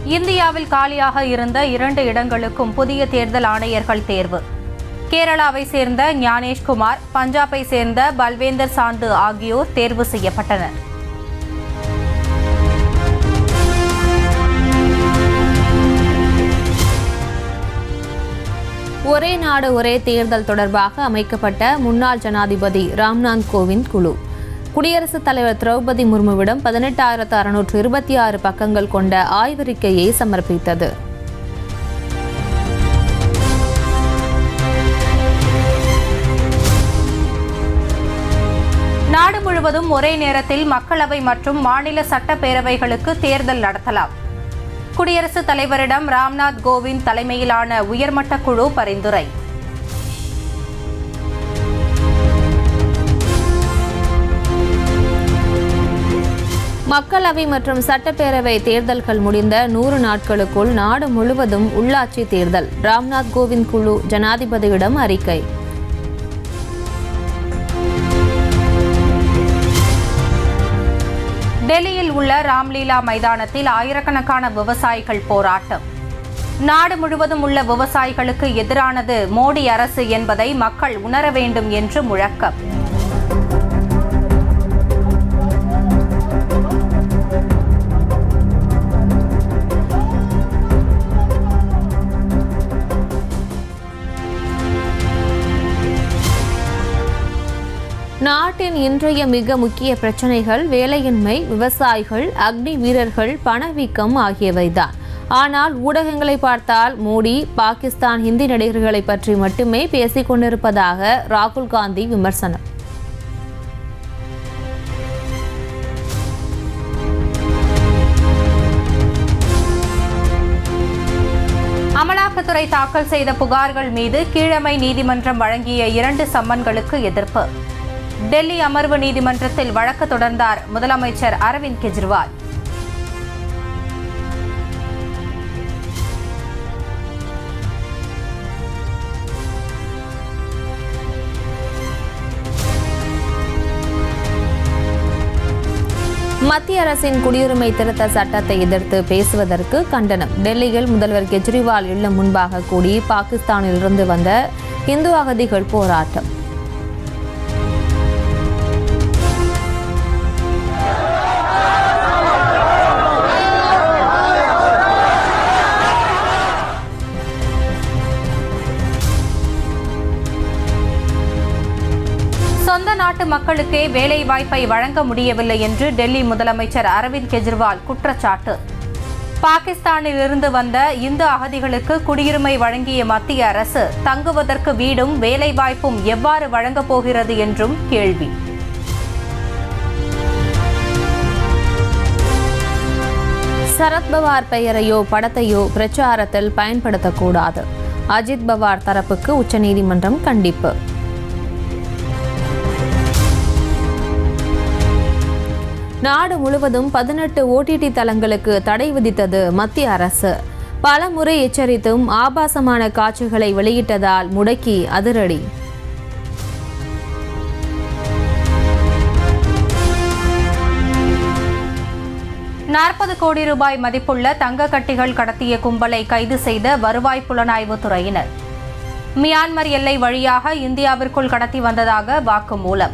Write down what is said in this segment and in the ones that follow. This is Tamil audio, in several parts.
இந்தியாவில் காலியாக இருந்த இரண்டு இடங்களுக்கும் புதிய தேர்தல் ஆணையர்கள் தேர்வு கேரளாவை சேர்ந்த ஞானேஷ்குமார் பஞ்சாபை சேர்ந்த பல்வேந்தர் சாந்து ஆகியோர் தேர்வு செய்யப்பட்டனர் ஒரே நாடு ஒரே தேர்தல் தொடர்பாக அமைக்கப்பட்ட முன்னாள் ஜனாதிபதி ராம்நாத் கோவிந்த் குழு குடியரசுத் தலைவர் திரௌபதி முர்முவிடம் பதினெட்டாயிரத்து அறுநூற்று இருபத்தி ஆறு பக்கங்கள் கொண்ட ஆய்வறிக்கையை சமர்ப்பித்தது நாடு முழுவதும் ஒரே நேரத்தில் மக்களவை மற்றும் மாநில சட்டப்பேரவைகளுக்கு தேர்தல் நடத்தலாம் குடியரசுத் தலைவரிடம் ராம்நாத் கோவிந்த் தலைமையிலான உயர்மட்ட குழு பரிந்துரை மக்களவை மற்றும் சட்டப்பேரவை தேர்தல்கள் முடிந்த நூறு நாட்களுக்குள் நாடு முழுவதும் உள்ளாட்சி தேர்தல் ராம்நாத் கோவிந்த் குழு ஜனாதிபதியிடம் அறிக்கை டெல்லியில் உள்ள ராம்லீலா மைதானத்தில் ஆயிரக்கணக்கான விவசாயிகள் போராட்டம் நாடு முழுவதும் உள்ள விவசாயிகளுக்கு எதிரானது மோடி அரசு என்பதை மக்கள் உணர வேண்டும் என்று முழக்கம் நாட்டின் இன்றைய மிக முக்கிய பிரச்சனைகள் வேலையின்மை விவசாயிகள் அக்னி வீரர்கள் பணவீக்கம் ஆகியவைதான் ஆனால் ஊடகங்களை பார்த்தால் மோடி பாகிஸ்தான் ஹிந்தி நடிகர்களை பற்றி மட்டுமே பேசிக் கொண்டிருப்பதாக ராகுல் காந்தி விமர்சனம் அமலாக்கத்துறை தாக்கல் செய்த புகார்கள் மீது கீழமை நீதிமன்றம் வழங்கிய இரண்டு சம்மன்களுக்கு எதிர்ப்பு டெல்லி அமர்வு நீதிமன்றத்தில் வழக்கு தொடர்ந்தார் முதலமைச்சர் அரவிந்த் கெஜ்ரிவால் மத்திய அரசின் குடியுரிமை திருத்த சட்டத்தை எதிர்த்து பேசுவதற்கு கண்டனம் டெல்லியில் முதல்வர் கெஜ்ரிவால் இல்லம் முன்பாக கூடி பாகிஸ்தானிலிருந்து வந்த இந்து அகதிகள் போராட்டம் சொந்த நாட்டு மக்களுக்கே வேலை வாய்ப்பை வழங்க முடியவில்லை என்று டெல்லி முதலமைச்சர் அரவிந்த் கெஜ்ரிவால் குற்றச்சாட்டு பாகிஸ்தானில் இருந்து வந்த இந்து அகதிகளுக்கு குடியுரிமை வழங்கிய மத்திய அரசு தங்குவதற்கு வீடும் வேலைவாய்ப்பும் எவ்வாறு வழங்கப் போகிறது என்றும் கேள்வி சரத்பவார் பெயரையோ படத்தையோ பிரச்சாரத்தில் பயன்படுத்தக்கூடாது அஜித் பவார் தரப்புக்கு உச்சநீதிமன்றம் கண்டிப்பு நாடு முழுவதும் பதினெட்டு ஓடிடி தளங்களுக்கு தடை விதித்தது மத்திய அரசு பல முறை எச்சரித்தும் ஆபாசமான காட்சிகளை வெளியிட்டதால் முடக்கி அதிரடி நாற்பது கோடி ரூபாய் மதிப்புள்ள தங்க கட்டிகள் கடத்திய கும்பலை கைது செய்த வருவாய் புலனாய்வு துறையினர் மியான்மர் எல்லை வழியாக இந்தியாவிற்குள் கடத்தி வந்ததாக வாக்குமூலம்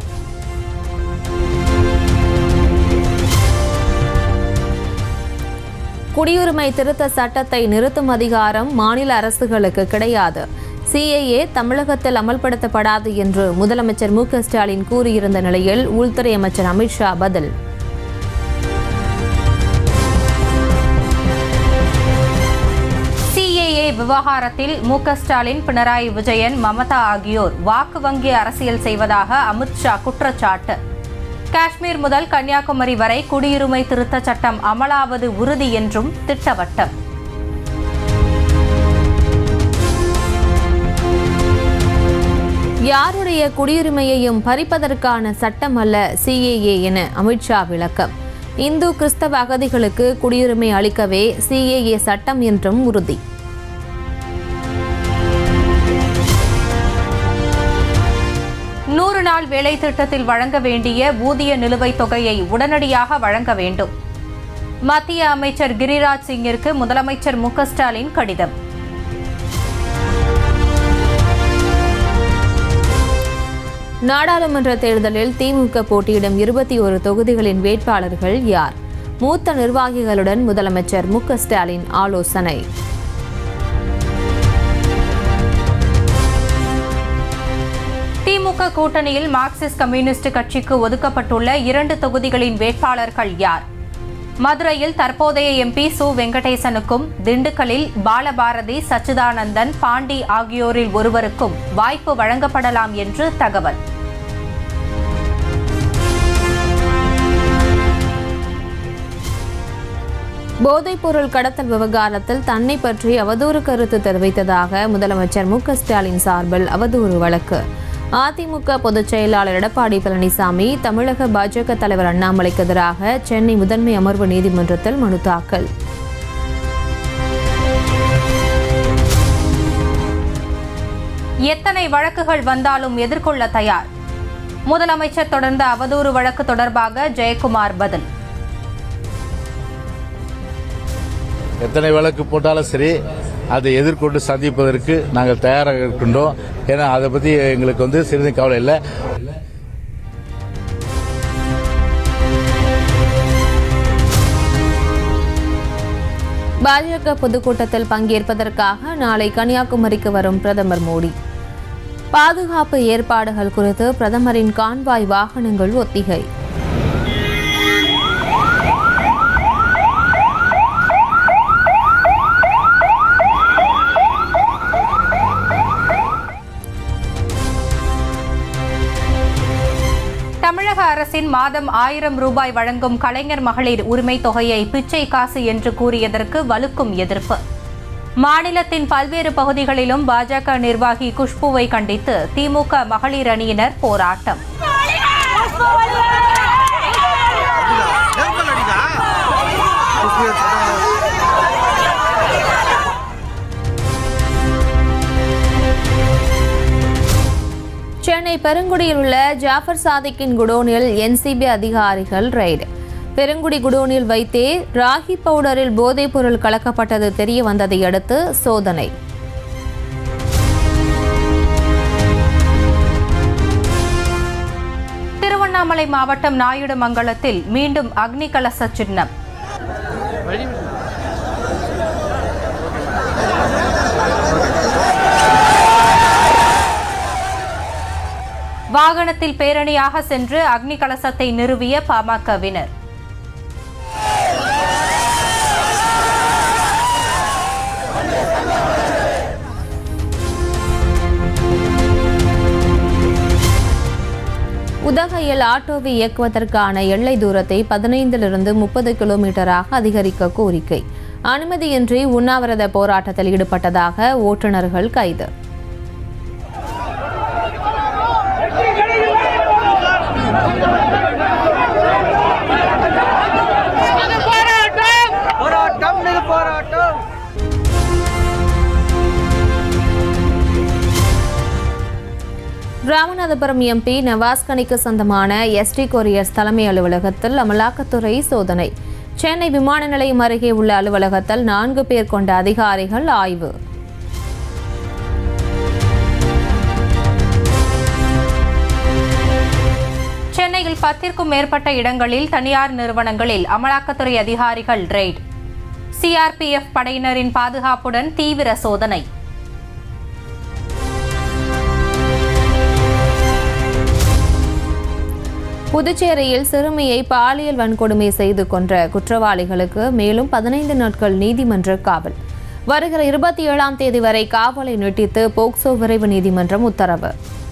குடியுரிமை திருத்த சட்டத்தை நிறுத்தும் அதிகாரம் மாநில அரசுகளுக்கு கிடையாது சிஏஏ தமிழகத்தில் அமல்படுத்தப்படாது என்று முதலமைச்சர் மு க ஸ்டாலின் கூறியிருந்த நிலையில் உள்துறை அமைச்சர் அமித்ஷா பதில் சிஏஏ விவகாரத்தில் மு க ஸ்டாலின் பினராயி விஜயன் மமதா ஆகியோர் வாக்கு வங்கி அரசியல் செய்வதாக அமித்ஷா குற்றச்சாட்டு காஷ்மீர் முதல் கன்னியாகுமரி வரை குடியுரிமை திருத்த சட்டம் அமலாவது உறுதி என்றும் திட்டவட்டம் யாருடைய குடியுரிமையையும் பறிப்பதற்கான சட்டம் அல்ல சிஏஏ என அமித்ஷா விளக்கம் இந்து கிறிஸ்தவ அகதிகளுக்கு குடியுரிமை அளிக்கவே சிஏஏ சட்டம் என்றும் உறுதி நூறு நாள் வேலை திட்டத்தில் வழங்க வேண்டிய ஊதிய நிலுவைத் தொகையை உடனடியாக வழங்க வேண்டும் மத்திய அமைச்சர் கிரிராஜ் சிங்கிற்கு முதலமைச்சர் மு க ஸ்டாலின் கடிதம் நாடாளுமன்ற தேர்தலில் திமுக போட்டியிடும் இருபத்தி ஒரு தொகுதிகளின் வேட்பாளர்கள் யார் மூத்த நிர்வாகிகளுடன் முதலமைச்சர் மு க ஸ்டாலின் ஆலோசனை திமுக கூட்டணியில் மார்க்சிஸ்ட் கம்யூனிஸ்ட் கட்சிக்கு ஒதுக்கப்பட்டுள்ள இரண்டு தொகுதிகளின் வேட்பாளர்கள் யார் மதுரையில் தற்போதைய எம்பி சு வெங்கடேசனுக்கும் திண்டுக்கல்லில் பாலபாரதி சச்சிதானந்தன் பாண்டி ஆகியோரில் ஒருவருக்கும் வாய்ப்பு வழங்கப்படலாம் என்று தகவல் போதைப்பொருள் கடத்தல் விவகாரத்தில் தன்னை பற்றி அவதூறு கருத்து தெரிவித்ததாக முதலமைச்சர் மு க ஸ்டாலின் சார்பில் அவதூறு வழக்கு அதிமுக பொதுச் செயலாளர் எடப்பாடி பழனிசாமி தமிழக பாஜக தலைவர் அண்ணாமலைக்கு எதிராக சென்னை முதன்மை அமர்வு நீதிமன்றத்தில் மனு தாக்கல் எத்தனை வழக்குகள் வந்தாலும் எதிர்கொள்ள தயார் முதலமைச்சர் தொடர்ந்த அவதூறு வழக்கு தொடர்பாக ஜெயக்குமார் பதில் எத்தனை வழக்கு போட்டாலும் சரி அதை எதிர்கொண்டு சந்திப்பதற்கு நாங்கள் தயாராக இருக்கின்றோம் ஏன்னா அதை பற்றி எங்களுக்கு வந்து சிறிது கவலை இல்லை பாஜக பொதுக்கூட்டத்தில் பங்கேற்பதற்காக நாளை கன்னியாகுமரிக்கு வரும் பிரதமர் மோடி பாதுகாப்பு ஏற்பாடுகள் குறித்து பிரதமரின் கான்வாய் வாகனங்கள் ஒத்திகை தமிழக அரசின் மாதம் ஆயிரம் ரூபாய் வழங்கும் கலைஞர் மகளிர் உரிமை தொகையை பிச்சை காசு என்று கூறியதற்கு வலுக்கும் எதிர்ப்பு மாநிலத்தின் பல்வேறு பகுதிகளிலும் பாஜக நிர்வாகி குஷ்புவை கண்டித்து திமுக மகளிர் அணியினர் போராட்டம் சென்னை பெருங்குடியில் உள்ள ஜாஃபர் சாதிக்கின் குடோனில் என்சிபி அதிகாரிகள் ரெய்டு பெருங்குடி குடோனில் வைத்தே ராகி பவுடரில் போதைப்பொருள் கலக்கப்பட்டது தெரிய வந்ததை அடுத்து சோதனை திருவண்ணாமலை மாவட்டம் நாயுடுமங்கலத்தில் மீண்டும் அக்னி கலச சின்னம் வாகனத்தில் பேரணியாக சென்று அக்னி கலசத்தை நிறுவிய பாமகவினர் உதகையில் ஆட்டோவை இயக்குவதற்கான எல்லை தூரத்தை பதினைந்திலிருந்து முப்பது கிலோமீட்டராக அதிகரிக்க கோரிக்கை அனுமதியின்றி உண்ணாவிரத போராட்டத்தில் ஈடுபட்டதாக ஓட்டுநர்கள் கைது போராட்டம் இது போராட்டம் ராமநாதபுரம் எம்பி நவாஸ்கனிக்கு சொந்தமான எஸ்டி கொரியர்ஸ் தலைமை அலுவலகத்தில் அமலாக்கத்துறை சோதனை சென்னை விமான நிலையம் அருகே உள்ள அலுவலகத்தில் நான்கு பேர் கொண்ட அதிகாரிகள் ஆய்வு சென்னையில் பத்திற்கும் மேற்பட்ட இடங்களில் தனியார் நிறுவனங்களில் அமலாக்கத்துறை அதிகாரிகள் ரெய்ட் சிஆர்பிஎஃப் படையினரின் பாதுகாப்புடன் தீவிர சோதனை புதுச்சேரியில் சிறுமியை பாலியல் வன்கொடுமை செய்து கொன்ற குற்றவாளிகளுக்கு மேலும் பதினைந்து நாட்கள் நீதிமன்ற காவல் வருகிற இருபத்தி ஏழாம் தேதி வரை காவலை நீட்டித்து போக்சோ விரைவு நீதிமன்றம் உத்தரவு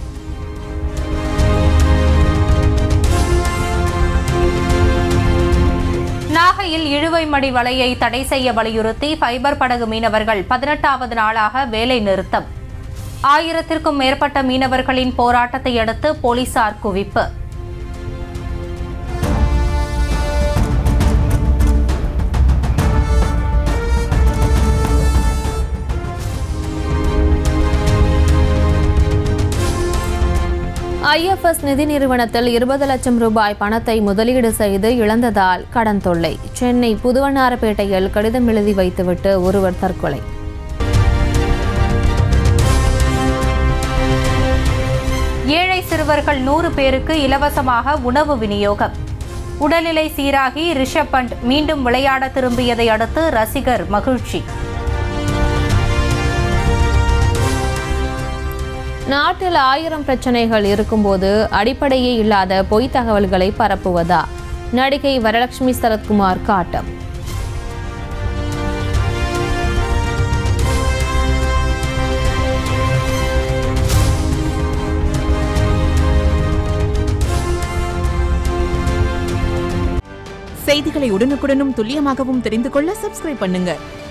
நாகையில் இழுவைமடி வலையை தடை செய்ய வலியுறுத்தி ஃபைபர் படகு மீனவர்கள் பதினெட்டாவது நாளாக வேலை நிறுத்தம் ஆயிரத்திற்கும் மேற்பட்ட மீனவர்களின் போராட்டத்தை அடுத்து போலீசார் குவிப்பு ஐஎஃப் ஐஎஃப்எஸ் நிதி நிறுவனத்தில் இருபது லட்சம் ரூபாய் பணத்தை முதலீடு செய்து இழந்ததால் கடன் தொல்லை சென்னை புதுவண்ணாரப்பேட்டையில் கடிதம் எழுதி வைத்துவிட்டு ஒருவர் தற்கொலை ஏழை சிறுவர்கள் நூறு பேருக்கு இலவசமாக உணவு விநியோகம் உடல்நிலை சீராகி ரிஷப் பண்ட் மீண்டும் விளையாட திரும்பியதை அடுத்து ரசிகர் மகிழ்ச்சி நாட்டில் ஆயிரம் பிரச்சனைகள் இருக்கும்போது அடிப்படையே இல்லாத பொய் தகவல்களை பரப்புவதா நடிகை வரலட்சுமி சரத்குமார் காட்டம் செய்திகளை உடனுக்குடனும் துல்லியமாகவும் தெரிந்து கொள்ள சப்ஸ்கிரைப் பண்ணுங்க